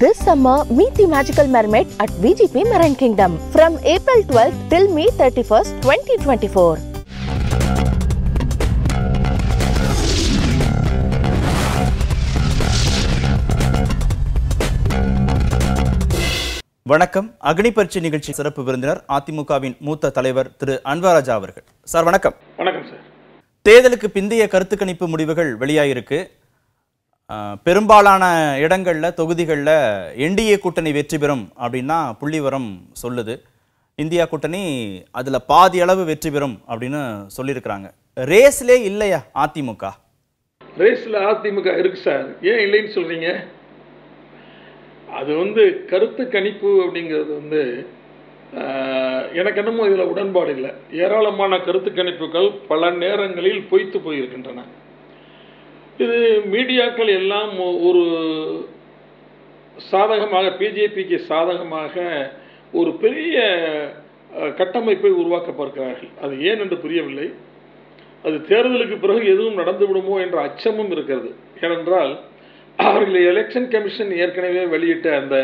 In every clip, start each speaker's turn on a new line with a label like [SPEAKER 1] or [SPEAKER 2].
[SPEAKER 1] This summer, meet the magical mermaid at VGP Marine Kingdom from April 12th till May 31st, 2024.
[SPEAKER 2] வணக்கம் அக்னி பரீட்சை நிகழ்ச்சி சிறப்பு விருந்தினர் அதிமுகவின் மூத்த தலைவர் திரு அன்வராஜா அவர்கள் சார் வணக்கம்
[SPEAKER 3] வணக்கம் சார்
[SPEAKER 2] தேர்தலுக்கு பிந்தைய கருத்து கணிப்பு முடிவுகள் வெளியாயிருக்கு ஆஹ், பெரும்பாலான இடங்கள்ல தொகுதிகளில் என்டிஏ கூட்டணி வெற்றி பெறும் அப்படின்னா புள்ளிவரம் சொல்லுது இந்தியா கூட்டணி அதுல பாதி அளவு வெற்றி பெறும் அப்படின்னு சொல்லியிருக்கிறாங்க ரேஸ்லே இல்லையா அதிமுக
[SPEAKER 3] ரேஸில் அதிமுக இருக்கு சார் ஏன் இல்லைன்னு சொல்றீங்க அது வந்து கருத்து கணிப்பு அப்படிங்கிறது வந்து ஆஹ், எனக்கு என்னமோ இதில் உடன்பாடு இல்லை ஏராளமான கருத்து கணிப்புகள் பல நேரங்களில் பொய்த்து போயிருக்கின்றன இது மீடியாக்கள் எல்லாம் ஒ- ஒரு சாதகமாக பிஜேபிக்கு சாதகமாக ஒரு பெரிய அஹ், கட்டமைப்பை உருவாக்க பார்க்கிறார்கள் அது ஏன் என்று புரியவில்லை அது தேர்தலுக்கு பிறகு எதுவும் நடந்து விடுமோ என்ற அச்சமும் இருக்கிறது ஏனென்றால் அவர்கள் எலெக்ஷன் கமிஷன் ஏற்கனவே வெளியிட்ட அந்த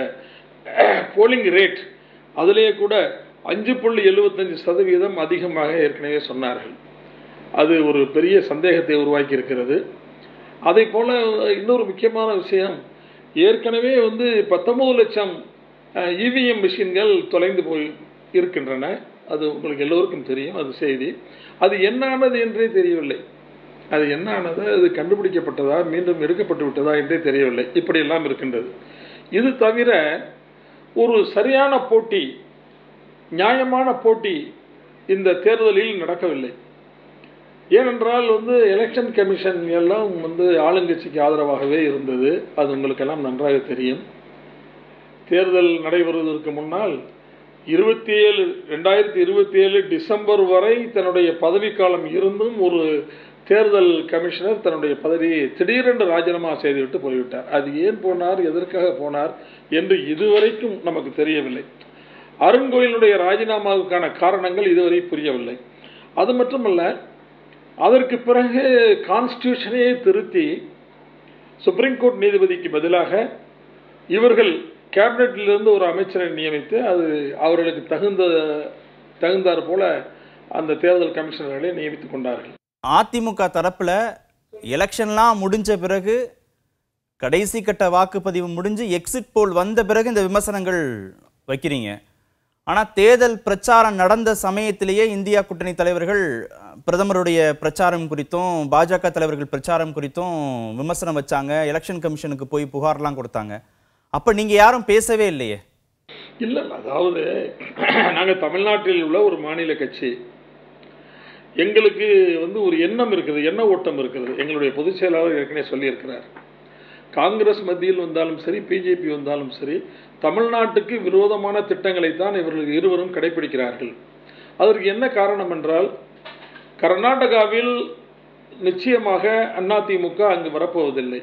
[SPEAKER 3] போலிங் ரேட் அதிலேயே கூட அஞ்சு புள்ளி எழுபத்தஞ்சு சதவீதம் அதிகமாக ஏற்கனவே சொன்னார்கள் அது ஒரு பெரிய சந்தேகத்தை உருவாக்கி இருக்கிறது அதை போல இன்னொரு முக்கியமான விஷயம் ஏற்கனவே வந்து பத்தொன்பது லட்சம் இவிஎம் மிஷின்கள் தொலைந்து போய் இருக்கின்றன அது உங்களுக்கு எல்லோருக்கும் தெரியும் அது செய்தி அது என்னானது என்றே தெரியவில்லை அது என்னானது அது கண்டுபிடிக்கப்பட்டதா மீண்டும் எடுக்கப்பட்டு விட்டதா என்றே தெரியவில்லை இப்படியெல்லாம் இருக்கின்றது இது தவிர ஒரு சரியான போட்டி நியாயமான போட்டி இந்த தேர்தலில் நடக்கவில்லை ஏனென்றால் வந்து எலெக்ஷன் கமிஷன் எல்லாம் வந்து ஆளுங்கட்சிக்கு ஆதரவாகவே இருந்தது அது உங்களுக்கெல்லாம் நன்றாக தெரியும் தேர்தல் நடைபெறுவதற்கு முன்னால் இருபத்தி ஏழு ரெண்டாயிரத்தி இருபத்தி ஏழு டிசம்பர் வரை தன்னுடைய பதவிக்காலம் இருந்தும் ஒரு தேர்தல் கமிஷனர் தன்னுடைய பதவியை திடீரென்று ராஜினாமா செய்துவிட்டு போய்விட்டார் அது ஏன் போனார் எதற்காக போனார் என்று இதுவரைக்கும் நமக்கு தெரியவில்லை அருண்கோயிலுடைய ராஜினாமாவுக்கான காரணங்கள் இதுவரை புரியவில்லை அது மட்டுமல்ல அதற்கு பிறகு கான்ஸ்டியூஷனையே திருத்தி சுப்ரீம் கோர்ட் நீதிபதிக்கு பதிலாக இவர்கள் கேபினட்டிலிருந்து ஒரு அமைச்சரை நியமித்து அது அவர்களுக்கு தகுந்த தகுந்தாற் போல அந்த தேர்தல் கமிஷனர்களை நியமித்துக் கொண்டார்கள்
[SPEAKER 2] அதிமுக தரப்புல எலெக்ஷன்லாம் முடிஞ்ச பிறகு கடைசி கட்ட வாக்குப்பதிவு முடிஞ்சு எக்ஸிட் போல் வந்த பிறகு இந்த விமர்சனங்கள் வைக்கிறீங்க ஆனா தேர்தல் பிரச்சாரம் நடந்த சமயத்திலேயே இந்தியா கூட்டணி தலைவர்கள் அஹ், பிரதமருடைய பிரச்சாரம் குறித்தும் பாஜக தலைவர்கள் பிரச்சாரம் குறித்தும் விமர்சனம் வச்சாங்க எலெக்ஷன் கமிஷனுக்கு போய் புகார்லாம் கொடுத்தாங்க அப்ப நீங்க யாரும் பேசவே இல்லையே
[SPEAKER 3] இல்லை இல்லை அதாவது நாங்கள் தமிழ்நாட்டில் உள்ள ஒரு மாநில கட்சி எங்களுக்கு வந்து ஒரு எண்ணம் இருக்குது எண்ண ஓட்டம் இருக்கிறது எங்களுடைய பொதுச் செயலாளர் ஏற்கனவே சொல்லியிருக்கிறார் காங்கிரஸ் மத்தியில் வந்தாலும் சரி பிஜேபி வந்தாலும் சரி தமிழ்நாட்டுக்கு விரோதமான திட்டங்களை தான் இவர்கள் இருவரும் கடைபிடிக்கிறார்கள் அதற்கு என்ன காரணம் என்றால் கர்நாடகாவில் நிச்சயமாக அதிமுக அங்கு வரப்போவதில்லை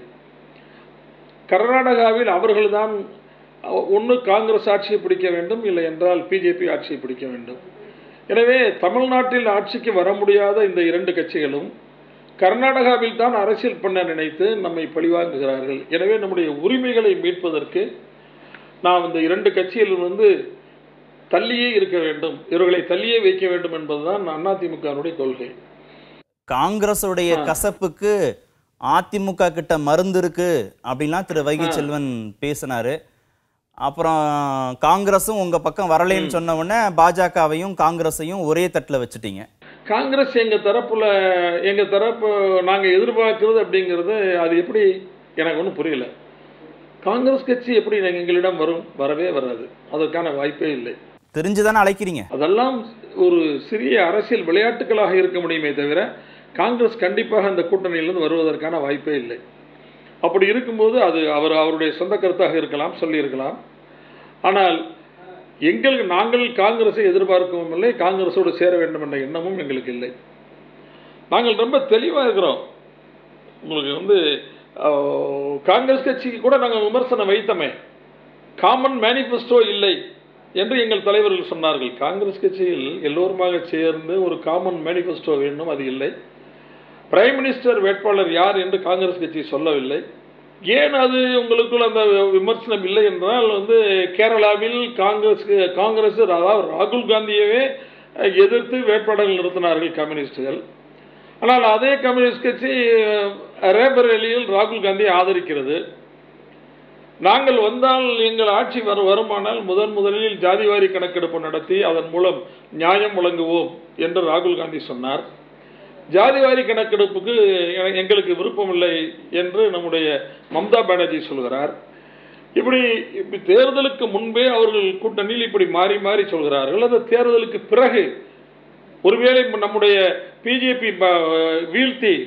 [SPEAKER 3] கர்நாடகாவில் அவர்கள்தான் ஒன்று காங்கிரஸ் ஆட்சியை பிடிக்க வேண்டும் இல்லை என்றால் பிஜேபி ஆட்சியை பிடிக்க வேண்டும் எனவே தமிழ்நாட்டில் ஆட்சிக்கு வர முடியாத இந்த இரண்டு கட்சிகளும் கர்நாடகாவில் தான் அரசியல் பண்ண நினைத்து நம்மை பழிவாங்குகிறார்கள் எனவே நம்முடைய உரிமைகளை மீட்பதற்கு நாம் இந்த இரண்டு கட்சியிலும் வந்து தள்ளியே இருக்க வேண்டும் இவர்களை தள்ளியே வைக்க வேண்டும் என்பதுதான் அதிமுகவினுடைய கொள்கை
[SPEAKER 2] காங்கிரஸுடைய கசப்புக்கு அதிமுக கிட்ட மருந்து இருக்கு அப்படின்லாம் திரு வைகை செல்வன் பேசினாரு அப்புறம் காங்கிரஸும் உங்க பக்கம் வரலைன்னு சொன்ன உடனே பாஜகவையும் காங்கிரஸையும் ஒரே தட்டுல வச்சுட்டீங்க
[SPEAKER 3] காங்கிரஸ் எங்க தரப்புல எங்க தரப்பு நாங்க எதிர்பார்க்கிறது அப்படிங்கிறது அது எப்படி எனக்கு ஒன்றும் புரியல காங்கிரஸ் கட்சி எப்படி நாங்க எங்களிடம் வரும் வரவே வராது அதற்கான வாய்ப்பே இல்லை
[SPEAKER 2] தெரிஞ்சுதானே அழைக்கிறீங்க
[SPEAKER 3] அதெல்லாம் ஒரு சிறிய அரசியல் விளையாட்டுகளாக இருக்க முடியுமே தவிர காங்கிரஸ் கண்டிப்பாக அந்த கூட்டணியிலிருந்து வருவதற்கான வாய்ப்பே இல்லை அப்படி இருக்கும்போது அது அவர் அவருடைய சொந்த கருத்தாக இருக்கலாம் சொல்லியிருக்கலாம் ஆனால் எங்களுக்கு நாங்கள் காங்கிரஸை எதிர்பார்க்கவும் இல்லை காங்கிரஸோடு சேர வேண்டும் என்ற எண்ணமும் எங்களுக்கு இல்லை நாங்கள் ரொம்ப தெளிவாக இருக்கிறோம் உங்களுக்கு வந்து அஹ், காங்கிரஸ் கட்சிக்கு கூட நாங்கள் விமர்சனம் வைத்தோமே காமன் மேனிஃபெஸ்டோ இல்லை என்று எங்கள் தலைவர்கள் சொன்னார்கள் காங்கிரஸ் கட்சியில் எல்லோருமாக சேர்ந்து ஒரு காமன் மேனிஃபெஸ்டோ வேண்டும் அது இல்லை பிரைம் மினிஸ்டர் வேட்பாளர் யார் என்று காங்கிரஸ் கட்சி சொல்லவில்லை ஏன் அது உங்களுக்குள்ள அந்த விமர்சனம் இல்லை என்றால் வந்து கேரளாவில் காங்கிரஸ் காங்கிரஸ் அதாவது ராகுல் காந்தியவே அஹ், எதிர்த்து வேட்பாளர்கள் நிறுத்தினார்கள் கம்யூனிஸ்டுகள் ஆனால் அதே கம்யூனிஸ்ட் கட்சி அஹ், ரேபரேலியில் ராகுல் காந்தியை ஆதரிக்கிறது நாங்கள் வந்தால் எங்கள் ஆட்சி வரு வருமானால் முதன் முதலில் ஜாதிவாரி கணக்கெடுப்பு நடத்தி அதன் மூலம் நியாயம் வழங்குவோம் என்று ராகுல் காந்தி சொன்னார் ஜாதிவாரி கணக்கெடுப்புக்கு எ- எங்களுக்கு விருப்பமில்லை என்று நம்முடைய மம்தா பானர்ஜி சொல்கிறார் இப்படி இப்படி தேர்தலுக்கு முன்பே அவர்கள் கூட்டணியில் இப்படி மாறி மாறி சொல்கிறார்கள் அந்த தேர்தலுக்கு பிறகு ஒருவேளை நம்முடைய பிஜேபி வீழ்த்தி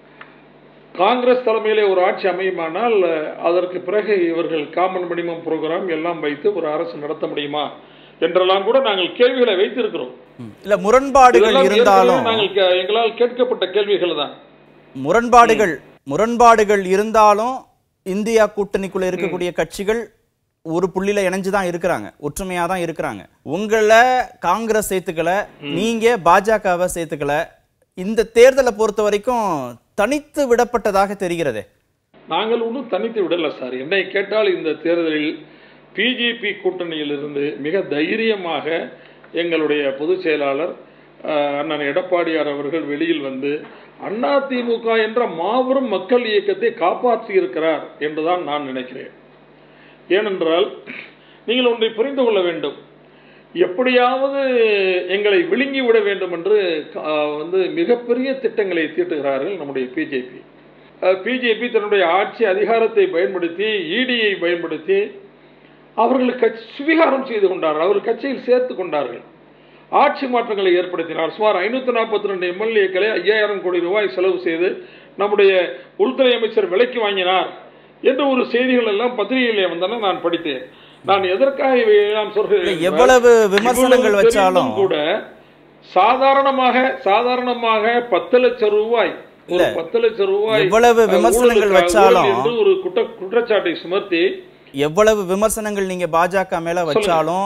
[SPEAKER 3] காங்கிரஸ் தலைமையிலே ஒரு ஆட்சி அமையுமானால் அஹ், அதற்கு பிறகு இவர்கள் காமன் மினிமம் ப்ரோக்ராம் எல்லாம் வைத்து ஒரு அரசு நடத்த முடியுமா என்றெல்லாம் கூட நாங்கள் கேள்விகளை வைத்திருக்கிறோம்
[SPEAKER 2] ம். இல்ல முரண்பாடுகள்
[SPEAKER 3] இதெல்லாம்
[SPEAKER 2] இருந்தாலும்
[SPEAKER 3] ஏற்கனவே நாங்கள் கே- எங்களால் கேட்கப்பட்ட கேள்விகள் தான்
[SPEAKER 2] முரண்பாடுகள் முரண்பாடுகள் இருந்தாலும் இந்தியா கூட்டணிக்குள்ள இருக்கக்கூடிய கட்சிகள் ஒரு புள்ளியில இணைஞ்சு தான் இருக்கிறாங்க ஒற்றுமையா தான் இருக்கிறாங்க உங்களை காங்கிரஸ் சேர்த்துக்கல நீங்க பாஜகவை சேர்த்துக்கல இந்த தேர்தலை பொறுத்த வரைக்கும் தனித்து விடப்பட்டதாக தெரிகிறதே
[SPEAKER 3] நாங்கள் ஒன்றும் தனித்து விடல சார் என்னை கேட்டால் இந்த தேர்தலில் பிஜேபி கூட்டணியிலிருந்து மிக தைரியமாக எங்களுடைய பொதுச் செயலாளர் அஹ், அண்ணன் எடப்பாடியார் அவர்கள் வெளியில் வந்து அதிமுக என்ற மாபெரும் மக்கள் இயக்கத்தை காப்பாற்றி இருக்கிறார் என்றுதான் நான் நினைக்கிறேன் ஏனென்றால் நீங்கள் ஒன்றை புரிந்து கொள்ள வேண்டும் எப்படியாவது எங்களை விழுங்கி விட வேண்டும் என்று அஹ், வந்து மிகப்பெரிய திட்டங்களை தீட்டுகிறார்கள் நம்முடைய பிஜேபி பிஜேபி தன்னுடைய ஆட்சி அதிகாரத்தை பயன்படுத்தி இடியை பயன்படுத்தி அவர்கள் கட்சி சுவீகாரம் செய்து கொண்டார்கள் அவர் கட்சியில் சேர்த்து கொண்டார்கள் ஆட்சி மாற்றங்களை ஏற்படுத்தினார் சுமார் ஐநூற்றி நாற்பத்தி ரெண்டு எம்எல்ஏக்களை ஐயாயிரம் கோடி ரூபாய் செலவு செய்து நம்முடைய உள்துறை அமைச்சர் விலைக்கு வாங்கினார் என்று ஒரு செய்திகள் எல்லாம் பத்திரிகையிலே வந்தன நான் படித்தேன் நான் எதற்காக இவையெல்லாம் சொல்கிறேன்
[SPEAKER 2] இல்ல,
[SPEAKER 3] என்றால்,
[SPEAKER 2] எவ்வளவு விமர்சனங்கள்
[SPEAKER 3] இவ்வளவு
[SPEAKER 2] வச்சாலும்
[SPEAKER 3] தெரிந்தும் கூட சாதாரணமாக சாதாரணமாக பத்து லட்சம் ரூபாய் ஒரு பத்து லட்சம் ரூபாய்
[SPEAKER 2] எவ்வளவு
[SPEAKER 3] அஹ்,
[SPEAKER 2] விமர்சனங்கள்
[SPEAKER 3] ஊழலுக்கு-
[SPEAKER 2] வச்சாலும்
[SPEAKER 3] ஊழல் என்று ஒரு குற்ற குற்றச்சாட்டை சுமத்தி
[SPEAKER 2] எவ்வளவு விமர்சனங்கள் நீங்க பாஜக மேல வச்சாலும்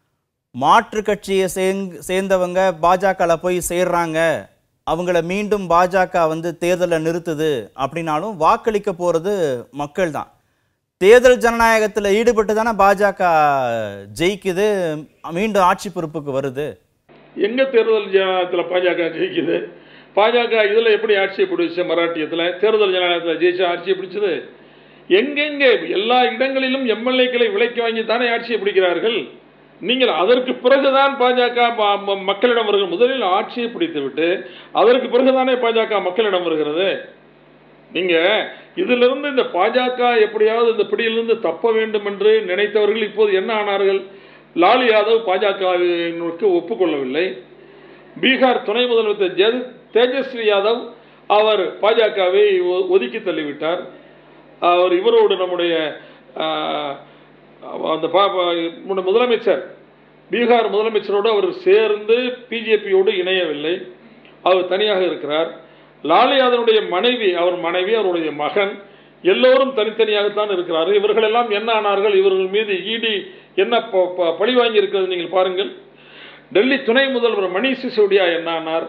[SPEAKER 2] மாற்று கட்சியை சேர்ந்து- சேர்ந்தவங்க பாஜகல போய் சேர்றாங்க அவங்கள மீண்டும் பாஜக வந்து தேர்தலை நிறுத்துது அப்படின்னாலும் வாக்களிக்க போறது மக்கள் தான் தேர்தல் ஜனநாயகத்துல ஈடுபட்டு தானே பாஜக ஜெயிக்குது மீண்டும் ஆட்சி பொறுப்புக்கு வருது
[SPEAKER 3] எங்க தேர்தல் ஜனநாயகத்துல பாஜக ஜெயிக்குது பாஜக இதுல எப்படி ஆட்சியை பிடிச்ச மராட்டியத்துல தேர்தல் ஜனநாயகத்துல ஜெயிச்ச ஆட்சியை பிடிச்சது எங்கெங்க எல்லா இடங்களிலும் எம்எல்ஏக்களை விலைக்கு வாங்கி தானே ஆட்சியை பிடிக்கிறார்கள் நீங்கள் அதற்கு பிறகுதான் பாஜக ம- ம- மக்களிடம் வருகிறது முதலில் ஆட்சியை பிடித்து விட்டு அதற்கு பிறகுதானே பாஜக மக்களிடம் வருகிறது நீங்க இதிலிருந்து இந்த பாஜக எப்படியாவது இந்த பிடியிலிருந்து தப்ப வேண்டும் என்று நினைத்தவர்கள் இப்போது என்ன ஆனார்கள் லாலு யாதவ் பாஜகவிற்கு ஒப்புக்கொள்ளவில்லை பீகார் துணை முதலமைச்சர் ஜெ- தேஜஸ்வி யாதவ் அவர் பாஜகவை ஒ- ஒதுக்கி தள்ளிவிட்டார் அவர் இவரோடு நம்முடைய ஆஹ், அந்த பா- பா- முன்ன முதலமைச்சர் பீகார் முதலமைச்சரோடு அவர் சேர்ந்து பிஜேபியோடு இணையவில்லை அவர் தனியாக இருக்கிறார் லாலு யாதவனுடைய மனைவி அவர் மனைவி அவருடைய மகன் எல்லோரும் தனித்தனியாகத்தான் இருக்கிறார்கள் இவர்களெல்லாம் என்ன ஆனார்கள் இவர்கள் மீது இடி என்ன ப- ப- பழி வாங்கி இருக்கிறது நீங்கள் பாருங்கள் டெல்லி துணை முதல்வர் மணீஷ் சிசோடியா என்ன ஆனார்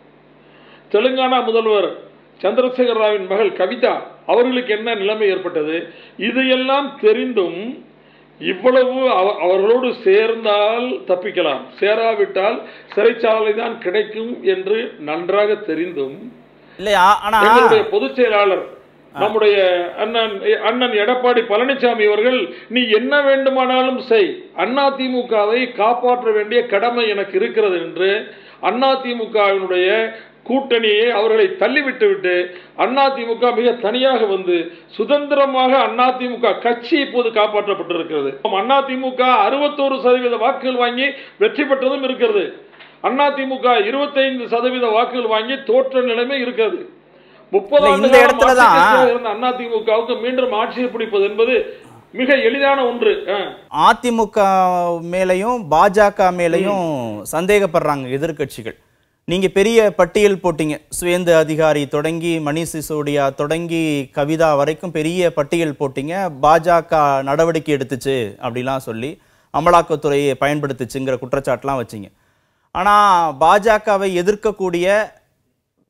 [SPEAKER 3] தெலுங்கானா முதல்வர் சந்திரசேகர ராவின் மகள் கவிதா அவர்களுக்கு என்ன நிலைமை ஏற்பட்டது இதையெல்லாம் தெரிந்தும் இவ்வளவு அவ- அவர்களோடு சேர்ந்தால் தப்பிக்கலாம் சேராவிட்டால் சிறைச்சாலை தான் கிடைக்கும் என்று நன்றாக தெரிந்தும்
[SPEAKER 2] இல்லையா ஆனா
[SPEAKER 3] எங்களுடைய பொதுச் செயலாளர் நம்முடைய அண்ணன் அண்ணன் எடப்பாடி பழனிசாமி அவர்கள் நீ என்ன வேண்டுமானாலும் செய் அதிமுகவை காப்பாற்ற வேண்டிய கடமை எனக்கு இருக்கிறது என்று அதிமுகவினுடைய கூட்டணியை அவர்களை தள்ளிவிட்டு விட்டு அதிமுக மிக தனியாக வந்து சுதந்திரமாக அதிமுக கட்சி இப்போது காப்பாற்றப்பட்டிருக்கிறது அதிமுக அறுபத்தோரு சதவீத வாக்குகள் வாங்கி வெற்றி பெற்றதும் இருக்கிறது அதிமுக இருபத்தைந்து சதவீத வாக்குகள் வாங்கி தோற்ற நிலைமை இருக்கிறது முப்பது
[SPEAKER 2] இல்ல,
[SPEAKER 3] ஆண்டு
[SPEAKER 2] இந்த
[SPEAKER 3] காலம்
[SPEAKER 2] இடத்துல
[SPEAKER 3] ஆட்சி
[SPEAKER 2] தான்
[SPEAKER 3] கட்சியாக இருந்த அதிமுகவுக்கு மீண்டும் ஆட்சியை பிடிப்பது என்பது மிக எளிதான ஒன்று ஆ.
[SPEAKER 2] அதிமுக மேலையும் பாஜக மேலையும் சந்தேகப்படுறாங்க எதிர்க்கட்சிகள் நீங்க பெரிய பட்டியல் போட்டீங்க சுவேந்து அதிகாரி தொடங்கி மணிஷ் சிசோடியா தொடங்கி கவிதா வரைக்கும் பெரிய பட்டியல் போட்டீங்க பாஜக நடவடிக்கை எடுத்துச்சு அப்படிலாம் சொல்லி அமலாக்கத்துறையை பயன்படுத்துச்சுங்கிற குற்றச்சாட்டுலாம் வச்சீங்க ஆனா பாஜகவை எதிர்க்கக்கூடிய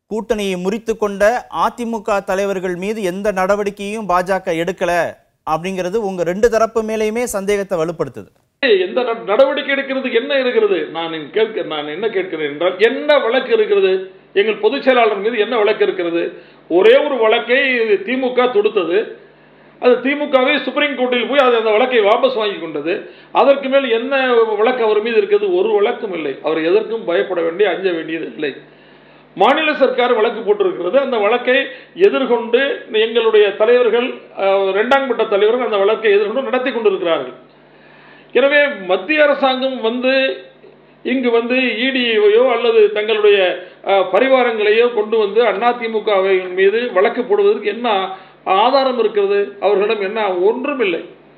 [SPEAKER 2] கூட்டணியை முறித்து கொண்ட அதிமுக தலைவர்கள் மீது எந்த நடவடிக்கையும் பாஜக எடுக்கல அப்படிங்கிறது உங்க ரெண்டு தரப்பு மேலேயுமே சந்தேகத்தை வலுப்படுத்துது
[SPEAKER 3] எந்த நட- நடவடிக்கை எடுக்கிறதுக்கு என்ன இருக்கிறது நான் இங்க கேட்க நான் என்ன கேட்கிறேன் என்றால் என்ன வழக்கு இருக்கிறது எங்கள் பொதுச் செயலாளர் மீது என்ன வழக்கு இருக்கிறது ஒரே ஒரு வழக்கை திமுக தொடுத்தது அது திமுகவே சுப்ரீம் கோர்ட்டில் போய் அது அந்த வழக்கை வாபஸ் வாங்கி கொண்டது அதற்கு மேல் என்ன வழக்கு அவர் மீது இருக்கிறது ஒரு வழக்கும் இல்லை அவர் எதற்கும் பயப்பட வேண்டிய அஞ்ச வேண்டியது இல்லை மாநில சர்க்கார் வழக்கு போட்டிருக்கிறது அந்த வழக்கை எதிர்கொண்டு எங்களுடைய தலைவர்கள் அஹ், இரண்டாம் கட்ட தலைவர்கள் அந்த வழக்கை எதிர்கொண்டு நடத்தி கொண்டிருக்கிறார்கள் எனவே மத்திய அரசாங்கம் வந்து இங்கு வந்து இடியையோ அல்லது தங்களுடைய அஹ், பரிவாரங்களையோ கொண்டு வந்து அதிமுகவின் மீது வழக்கு போடுவதற்கு என்ன ஆதாரம் இருக்கிறது அவர்களிடம் என்ன ஒன்றுமில்லை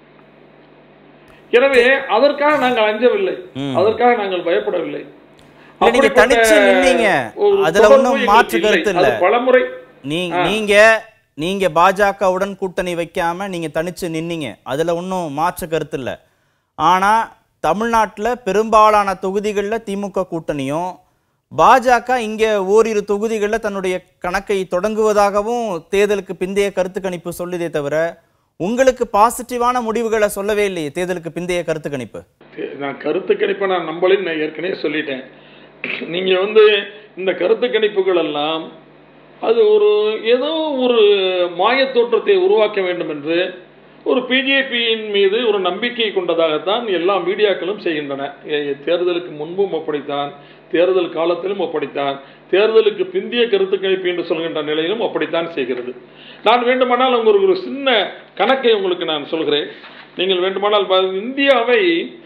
[SPEAKER 3] எனவே அதற்காக நாங்கள் அஞ்சவில்லை
[SPEAKER 2] ம்.
[SPEAKER 3] அதற்காக நாங்கள் பயப்படவில்லை
[SPEAKER 2] இல்ல, நீங்க
[SPEAKER 3] அப்படிப்பட்ட
[SPEAKER 2] தனிச்சு நின்னீங்க.
[SPEAKER 3] ஒரு
[SPEAKER 2] அதுல
[SPEAKER 3] தொடர்பு
[SPEAKER 2] ஒண்ணும்
[SPEAKER 3] எங்களுக்கு
[SPEAKER 2] மாற்று
[SPEAKER 3] இல்லை.
[SPEAKER 2] கருத்து
[SPEAKER 3] அது
[SPEAKER 2] இல்ல.
[SPEAKER 3] பலமுறை
[SPEAKER 2] நீ-
[SPEAKER 3] ஆ.
[SPEAKER 2] நீங்க நீங்க பாஜகவுடன் கூட்டணி வைக்காம நீங்க தனிச்சு நின்னீங்க அதுல ஒன்றும் மாற்று கருத்து இல்ல ஆனா தமிழ்நாட்டுல பெரும்பாலான தொகுதிகளில் திமுக கூட்டணியும் பாஜக இங்க ஓரிரு தொகுதிகளில் தன்னுடைய கணக்கை தொடங்குவதாகவும் தேர்தலுக்கு பிந்தைய கருத்து கணிப்பு சொல்லுதே தவிர உங்களுக்கு பாசிட்டிவான முடிவுகளை சொல்லவே இல்லையே தேர்தலுக்கு பிந்தைய கருத்து கணிப்பு
[SPEAKER 3] நான் கருத்து கணிப்பை நான் நம்பலின்னு நான் ஏற்கனவே சொல்லிட்டேன் நீங்க வந்து இந்த கருத்து கணிப்புகள் எல்லாம் அது ஒரு ஏதோ ஒரு மாயத் தோற்றத்தை உருவாக்க வேண்டும் என்று ஒரு பிஜேபியின் மீது ஒரு நம்பிக்கை கொண்டதாகத்தான் எல்லா மீடியாக்களும் செய்கின்றன எ- தேர்தலுக்கு முன்பும் அப்படித்தான் தேர்தல் காலத்திலும் அப்படித்தான் தேர்தலுக்கு பிந்திய கருத்து கணிப்பு என்று சொல்கின்ற நிலையிலும் அப்படித்தான் செய்கிறது நான் வேண்டுமானால் உங்களுக்கு ஒரு சின்ன கணக்கை உங்களுக்கு நான் சொல்கிறேன் நீங்கள் வேண்டுமானால் பா- இந்தியாவை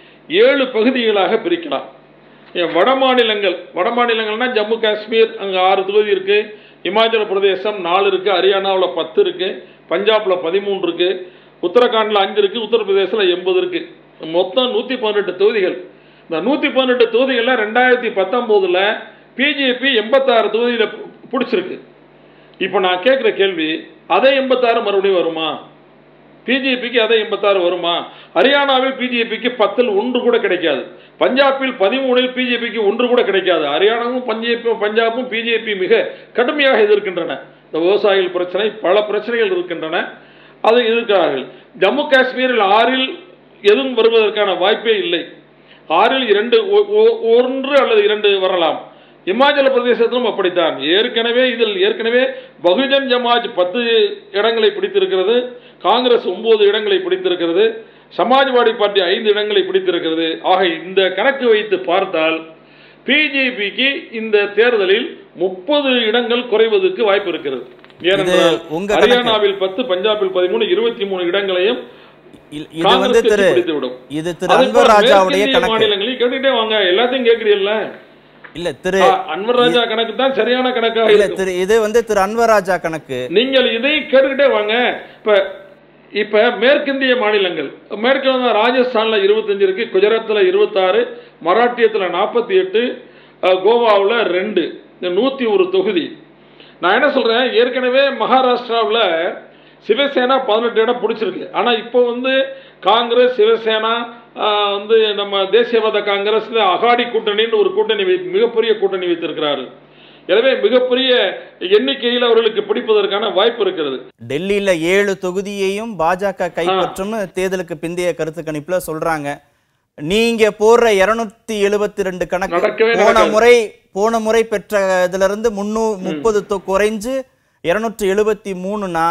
[SPEAKER 3] ஏழு பகுதிகளாக பிரிக்கலாம் ஏன் வட மாநிலங்கள் வட மாநிலங்கள்னா ஜம்மு காஷ்மீர் அங்கே ஆறு தொகுதி இருக்கு இமாச்சல பிரதேசம் நாலு இருக்கு ஹரியானாவில் பத்து இருக்கு பஞ்சாப்ல பதிமூன்று இருக்கு உத்தரகாண்டில் அஞ்சு இருக்கு உத்தரப்பிரதேசத்தில் எண்பது இருக்கு மொத்தம் நூற்றி பதினெட்டு தொகுதிகள் இந்த நூற்றி பதினெட்டு தொகுதிகளில் ரெண்டாயிரத்தி பத்தொம்போதில் பிஜேபி எண்பத்தாறு தொகுதியில் பிடிச்சிருக்கு இப்போ நான் கேட்குற கேள்வி அதே எண்பத்தாறு மறுபடியும் வருமா பிஜேபிக்கு அதே எண்பத்தாறு வருமா ஹரியானாவில் பிஜேபிக்கு பத்தில் ஒன்று கூட கிடைக்காது பஞ்சாபில் பதிமூணில் பிஜேபிக்கு ஒன்று கூட கிடைக்காது ஹரியானாவும் பஞ்சாபும் பஞ்சாபும் பிஜேபி மிக கடுமையாக எதிர்க்கின்றன இந்த விவசாயிகள் பிரச்சனை பல பிரச்சனைகள் இருக்கின்றன அது எதிர்க்கிறார்கள் ஜம்மு காஷ்மீரில் ஆறில் எதுவும் வருவதற்கான வாய்ப்பே இல்லை ஆறில் இரண்டு ஒ- ஒ- ஒன்று அல்லது இரண்டு வரலாம் இமாச்சல பிரதேசத்திலும் அப்படித்தான் ஏற்கனவே இதில் ஏற்கனவே பகுஜன் ஜமாஜ் பத்து இடங்களை பிடித்திருக்கிறது காங்கிரஸ் ஒன்பது இடங்களை பிடித்திருக்கிறது சமாஜ்வாடி பார்ட்டி ஐந்து இடங்களை பிடித்திருக்கிறது ஆக இந்த கணக்கு வைத்து பார்த்தால் பிஜேபிக்கு இந்த தேர்தலில் முப்பது இடங்கள் குறைவதற்கு வாய்ப்பு இருக்கிறது ஏனென்றால்
[SPEAKER 2] உங்க கணக்கு.
[SPEAKER 3] ஹரியானாவில் பத்து பஞ்சாபில் பதிமூணு இருபத்தி மூணு இடங்களையும்
[SPEAKER 2] இ- இது வந்து
[SPEAKER 3] காங்கிரஸ்
[SPEAKER 2] திரு
[SPEAKER 3] கட்சி பிடித்துவிடும்.
[SPEAKER 2] இது திரு
[SPEAKER 3] அதே போல
[SPEAKER 2] அன்வர் ராஜாவுடைய
[SPEAKER 3] மேற்கிந்திய
[SPEAKER 2] கணக்கு
[SPEAKER 3] மாநிலங்களையும் கேட்டுட்டே வாங்க எல்லாத்தையும் கேட்கிறீல்ல
[SPEAKER 2] இல்ல திரு
[SPEAKER 3] ஆ, அன்வர் ராஜா கணக்கு தான் சரியான கணக்காக
[SPEAKER 2] இல்ல
[SPEAKER 3] இருக்கும்
[SPEAKER 2] திரு இது வந்து திரு அன்வர் ராஜா கணக்கு
[SPEAKER 3] நீங்கள் இதை கேட்டுக்கிட்டே வாங்க இப்ப இப்ப மேற்கிந்திய மாநிலங்கள் மேற்கு வங்க ராஜஸ்தான்ல இருபத்தஞ்சு இருக்கு குஜராத்ல இருபத்தாறு மராட்டியத்துல நாற்பத்தி எட்டு கோவாவில் ரெண்டு இந்த நூத்தி ஒரு தொகுதி நான் என்ன சொல்றேன் ஏற்கனவே மகாராஷ்டிராவில் சிவசேனா பதினெட்டு இடம் பிடிச்சிருக்கு ஆனா இப்போ வந்து காங்கிரஸ் சிவசேனா ஆஹ், வந்து நம்ம தேசியவாத காங்கிரஸ் அகாடி கூட்டணின்னு ஒரு கூட்டணி வை மிகப்பெரிய கூட்டணி வைத்திருக்கிறார்கள் எனவே மிகப்பெரிய எண்ணிக்கையில் அவர்களுக்கு பிடிப்பதற்கான வாய்ப்பு இருக்கிறது
[SPEAKER 2] டெல்லியில ஏழு தொகுதியையும் பாஜக கைப்பற்றும் தேர்தலுக்கு பிந்தைய கருத்து கணிப்புல சொல்றாங்க நீங்க போடுற இருநூத்தி எழுபத்தி ரெண்டு கணக்கு
[SPEAKER 3] நடக்கவே
[SPEAKER 2] போன
[SPEAKER 3] நடக்காது.
[SPEAKER 2] முறை போன முறை பெற்ற இதுல இருந்து முன்னூ முப்பது தொ- குறைஞ்சு இருநூற்றி எழுபத்தி மூணுனா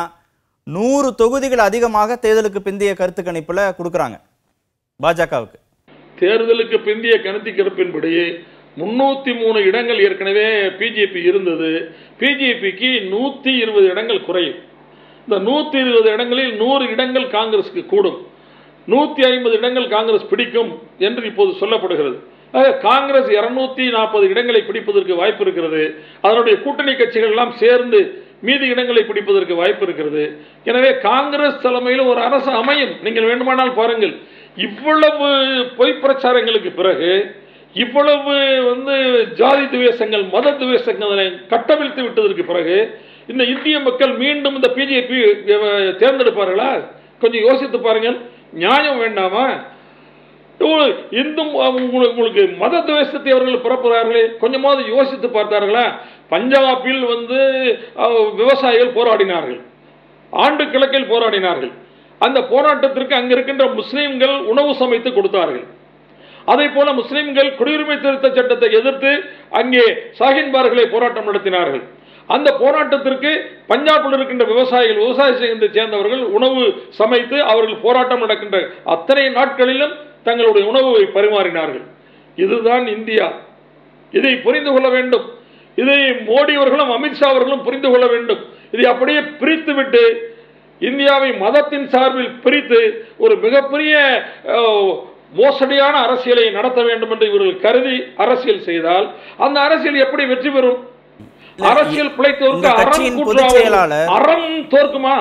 [SPEAKER 2] நூறு தொகுதிகள் அதிகமாக தேர்தலுக்கு பிந்தைய கருத்து கணிப்புல கொடுக்குறாங்க பாஜகவுக்கு
[SPEAKER 3] தேர்தலுக்கு பிந்திய கணத்தி கருப்பின்படி முன்னூத்தி மூணு இடங்கள் ஏற்கனவே பிஜேபி இருந்தது பிஜேபிக்கு நூத்தி இருபது இடங்கள் குறையும் இந்த நூத்தி இருபது இடங்களில் நூறு இடங்கள் காங்கிரஸுக்கு கூடும் நூத்தி ஐம்பது இடங்கள் காங்கிரஸ் பிடிக்கும் என்று இப்போது சொல்லப்படுகிறது ஆக காங்கிரஸ் இருநூத்தி நாற்பது இடங்களை பிடிப்பதற்கு வாய்ப்பு இருக்கிறது அதனுடைய கூட்டணி கட்சிகள் எல்லாம் சேர்ந்து மீதி இடங்களை பிடிப்பதற்கு வாய்ப்பு இருக்கிறது எனவே காங்கிரஸ் தலைமையில் ஒரு அரசு அமையும் நீங்கள் வேண்டுமானால் பாருங்கள் இவ்வளவு பொய் பிரச்சாரங்களுக்கு பிறகு இவ்வளவு வந்து ஜாதி துவேஷங்கள் மத துவேஷங்களை கட்டவிழ்த்து விட்டதற்கு பிறகு இந்த இந்திய மக்கள் மீண்டும் இந்த பிஜேபி தேர்ந்தெடுப்பார்களா கொஞ்சம் யோசித்து பாருங்கள் நியாயம் வேண்டாமா இவ்வளவு இந்து உங்களுக்கு உங்களுக்கு மத துவேஷத்தை அவர்கள் பிறப்புகிறார்களே கொஞ்சமாவது யோசித்து பார்த்தார்களா பஞ்சாபில் வந்து அஹ், விவசாயிகள் போராடினார்கள் ஆண்டு கிழக்கில் போராடினார்கள் அந்த போராட்டத்திற்கு அங்க இருக்கின்ற முஸ்லிம்கள் உணவு சமைத்து கொடுத்தார்கள் அதே போல முஸ்லிம்கள் குடியுரிமை திருத்த சட்டத்தை எதிர்த்து அங்கே சாகின்பார்களை போராட்டம் நடத்தினார்கள் அந்த போராட்டத்திற்கு பஞ்சாபில் இருக்கின்ற விவசாயிகள் விவசாய சங்கத்தை சேர்ந்தவர்கள் உணவு சமைத்து அவர்கள் போராட்டம் நடக்கின்ற அத்தனை நாட்களிலும் தங்களுடைய உணவை பரிமாறினார்கள் இதுதான் இந்தியா இதை புரிந்து கொள்ள வேண்டும் இதை மோடி அவர்களும் அமித்ஷா அவர்களும் புரிந்து கொள்ள வேண்டும் இதை அப்படியே பிரித்துவிட்டு இந்தியாவை மதத்தின் சார்பில் பிரித்து ஒரு மிகப்பெரிய அஹ், மோசடியான அரசியலை நடத்த வேண்டும் என்று இவர்கள் கருதி அரசியல் செய்தால் அந்த அரசியல் எப்படி வெற்றி பெறும்
[SPEAKER 2] இல்ல,
[SPEAKER 3] அரசியல் பிழைத்தவருக்கு
[SPEAKER 2] உங்க
[SPEAKER 3] அறம்
[SPEAKER 2] கட்சியின் பொதுச்
[SPEAKER 3] கூற்றாவது.
[SPEAKER 2] செயலாளர்
[SPEAKER 3] அறம் தோற்குமா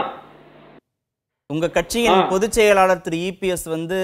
[SPEAKER 2] உங்க கட்சியின்
[SPEAKER 3] ஆ.
[SPEAKER 2] பொதுச் செயலாளர் திரு இபிஎஸ் வந்து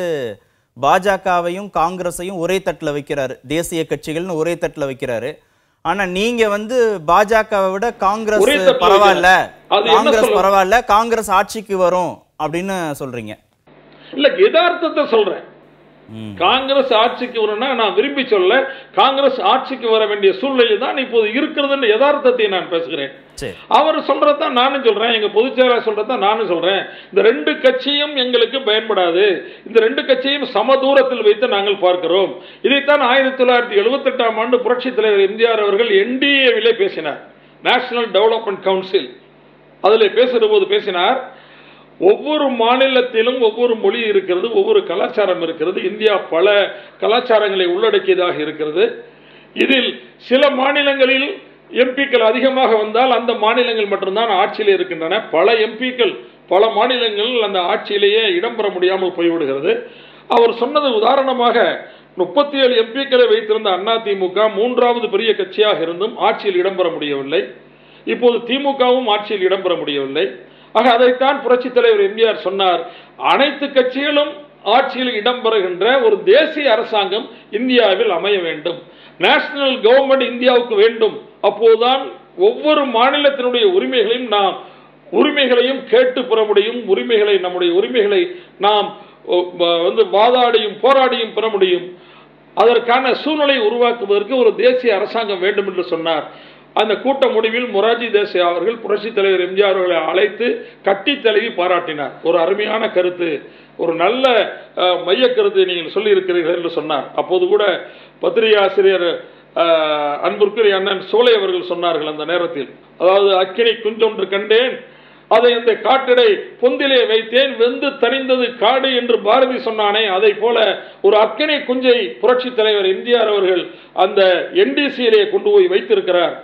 [SPEAKER 2] பாஜகவையும் காங்கிரஸையும் ஒரே தட்டுல வைக்கிறாரு தேசிய கட்சிகள்னு ஒரே தட்டுல வைக்கிறாரு ஆனா நீங்க வந்து பாஜகவை விட காங்கிரஸ்
[SPEAKER 3] ஒரே தட்டுல
[SPEAKER 2] பரவாயில்ல
[SPEAKER 3] அது என்ன
[SPEAKER 2] காங்கிரஸ்
[SPEAKER 3] சொல்ல-
[SPEAKER 2] பரவாயில்ல காங்கிரஸ் ஆட்சிக்கு வரும் அப்படின்னு சொல்றீங்க
[SPEAKER 3] இல்ல யதார்த்தத்தை சொல்றேன்
[SPEAKER 2] ம்.
[SPEAKER 3] காங்கிரஸ் ஆட்சிக்கு வரணும்னா நான் விரும்பி சொல்ல காங்கிரஸ் ஆட்சிக்கு வர வேண்டிய சூழ்நிலை தான் இப்போது இருக்கிறதுன்ற யதார்த்தத்தை நான் பேசுகிறேன்
[SPEAKER 2] சரி
[SPEAKER 3] அவர் சொல்றதான் நானும் சொல்றேன் எங்க பொதுச் செயலாளர் சொல்றதான் நானும் சொல்றேன் இந்த ரெண்டு கட்சியும் எங்களுக்கு பயன்படாது இந்த ரெண்டு கட்சியும் சம தூரத்தில் வைத்து நாங்கள் பார்க்கிறோம் இதைத்தான் ஆயிரத்தி தொள்ளாயிரத்தி எழுபத்தி எட்டாம் ஆண்டு புரட்சித் தலைவர் எம்ஜிஆர் அவர்கள் என்டிஏவிலே பேசினார் நேஷனல் டெவலப்மெண்ட் கவுன்சில் அதில் பேசுகிற போது பேசினார் ஒவ்வொரு மாநிலத்திலும் ஒவ்வொரு மொழி இருக்கிறது ஒவ்வொரு கலாச்சாரம் இருக்கிறது இந்தியா பல கலாச்சாரங்களை உள்ளடக்கியதாக இருக்கிறது இதில் சில மாநிலங்களில் எம்பிக்கள் அதிகமாக வந்தால் அந்த மாநிலங்கள் மட்டும்தான் ஆட்சியில் இருக்கின்றன பல எம்பிக்கள் பல மாநிலங்களில் அந்த ஆட்சியிலேயே இடம்பெற முடியாமல் போய்விடுகிறது அவர் சொன்னது உதாரணமாக முப்பத்தி ஏழு எம்பிக்களை வைத்திருந்த அதிமுக மூன்றாவது பெரிய கட்சியாக இருந்தும் ஆட்சியில் இடம்பெற முடியவில்லை இப்போது திமுகவும் ஆட்சியில் இடம்பெற முடியவில்லை ஆக அதைத்தான் புரட்சித் தலைவர் எம்ஜிஆர் சொன்னார் அனைத்து கட்சிகளும் ஆட்சியில் இடம்பெறுகின்ற ஒரு தேசிய அரசாங்கம் இந்தியாவில் அமைய வேண்டும் நேஷனல் கவர்மெண்ட் இந்தியாவுக்கு வேண்டும் அப்போதுதான் ஒவ்வொரு மாநிலத்தினுடைய உரிமைகளையும் நாம் உரிமைகளையும் கேட்டு பெற முடியும் உரிமைகளை நம்முடைய உரிமைகளை நாம் ஓ, வ- வந்து வாதாடியும் போராடியும் பெற முடியும் அதற்கான சூழ்நிலை உருவாக்குவதற்கு ஒரு தேசிய அரசாங்கம் வேண்டும் என்று சொன்னார் அந்த கூட்ட முடிவில் மொராஜி தேசாய் அவர்கள் புரட்சித் தலைவர் எம்ஜிஆர் அவர்களை அழைத்து கட்டி தழுவி பாராட்டினார் ஒரு அருமையான கருத்து ஒரு நல்ல அஹ், மையக் கருத்தை நீங்கள் சொல்லியிருக்கிறீர்கள் என்று சொன்னார் அப்போது கூட பத்திரிகை ஆசிரியர் அஹ், அன்பிற்குரிய அண்ணன் சோலை அவர்கள் சொன்னார்கள் அந்த நேரத்தில் அதாவது அக்கினி குஞ்சொன்று கண்டேன் அதை அந்த காட்டிடை பொந்திலே வைத்தேன் வெந்து தணிந்தது காடு என்று பாரதி சொன்னானே அதை போல ஒரு அக்கினி குஞ்சை புரட்சி தலைவர் எம்ஜிஆர் அவர்கள் அந்த என்டிசியிலே கொண்டு போய் வைத்திருக்கிறார்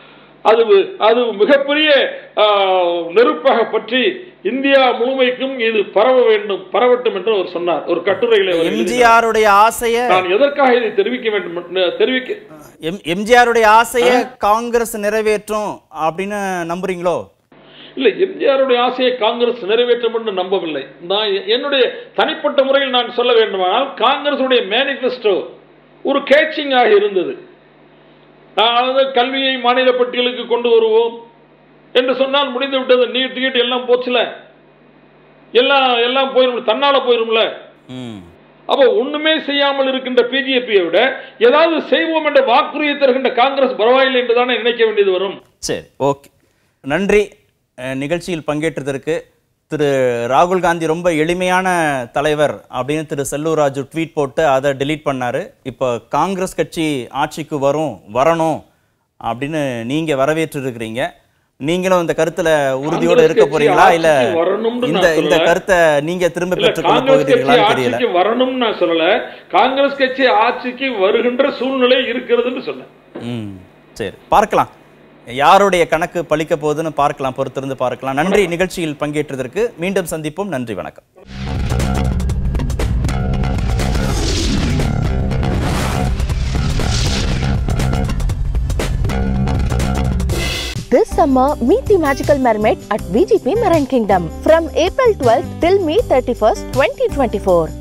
[SPEAKER 3] அது அது மிகப்பெரிய ஆ, நெருப்பாக பற்றி இந்தியா முழுமைக்கும் இது பரவ வேண்டும் பரவட்டும் என்று அவர் சொன்னார் ஒரு கட்டுரையில அவர் எழுதினார்.
[SPEAKER 2] எம்ஜிஆருடைய ஆசைய
[SPEAKER 3] நான் எதற்காக இதை தெரிவிக்க வேண்டும் என்று- தெரிவிக்க
[SPEAKER 2] எம் எம்ஜிஆருடைய ஆசைய காங்கிரஸ் நிறைவேற்றும் அப்படின்னு நம்புறீங்களோ
[SPEAKER 3] இல்ல எம்ஜிஆருடைய ஆசையை காங்கிரஸ் நிறைவேற்றும் என்று நம்பவில்லை நான் எ- என்னுடைய தனிப்பட்ட முறையில் நான் சொல்ல வேண்டுமானால் காங்கிரசுடைய மேனிஃபெஸ்டோ ஒரு கேச்சிங்காக இருந்தது அதாவது கல்வியை மாநில பட்டியலுக்கு கொண்டு வருவோம் என்று சொன்னால் முடிந்து விட்டது நீட் கீட் எல்லாம் போச்சுல எல்லாம் எல்லாம் போயிரும் தன்னால போயிரும்ல
[SPEAKER 2] ம்
[SPEAKER 3] அப்போ ஒண்ணுமே செய்யாமல் இருக்கின்ற பிஜேபியை விட ஏதாவது செய்வோம் என்ற வாக்குறுதியை தருகின்ற காங்கிரஸ் பரவாயில்லை என்று தானே நினைக்க வேண்டியது வரும்
[SPEAKER 2] சரி ஓகே நன்றி அஹ், நிகழ்ச்சியில் பங்கேற்றதற்கு திரு ராகுல் காந்தி ரொம்ப எளிமையான தலைவர் அப்படின்னு திரு செல்லூர் ராஜு ட்வீட் போட்டு அதை டெலீட் பண்ணாரு இப்போ காங்கிரஸ் கட்சி ஆட்சிக்கு வரும் வரணும் அப்படின்னு நீங்க வரவேற்று இருக்கிறீங்க நீங்களும் இந்த கருத்துல உறுதியோட
[SPEAKER 3] காங்கிரஸ்
[SPEAKER 2] இருக்க
[SPEAKER 3] கட்சி
[SPEAKER 2] போறீங்களா இல்ல
[SPEAKER 3] ஆட்சிக்கு வரணும்னு
[SPEAKER 2] இந்த
[SPEAKER 3] நான்
[SPEAKER 2] இந்த
[SPEAKER 3] சொல்லல.
[SPEAKER 2] கருத்தை நீங்க திரும்ப
[SPEAKER 3] இல்ல
[SPEAKER 2] பெற்றுக்கொள்ள
[SPEAKER 3] காங்கிரஸ் கட்சி
[SPEAKER 2] போகிறீங்களான்னு தெரியல
[SPEAKER 3] ஆட்சிக்கு வரணும்னு நான் சொல்லல காங்கிரஸ் கட்சி ஆட்சிக்கு வருகின்ற சூழ்நிலை இருக்கிறதுன்னு சொன்னேன்
[SPEAKER 2] ம் சரி பார்க்கலாம் யாருடைய கணக்கு பலிக்க போகுதுன்னு பார்க்கலாம் பொறுத்திருந்து பார்க்கலாம் நன்றி நிகழ்ச்சியில் பங்கேற்றதற்கு மீண்டும் சந்திப்போம் நன்றி வணக்கம்
[SPEAKER 1] This summer, meet the magical mermaid at VGP Marine Kingdom from April 12th till May 31st, 2024.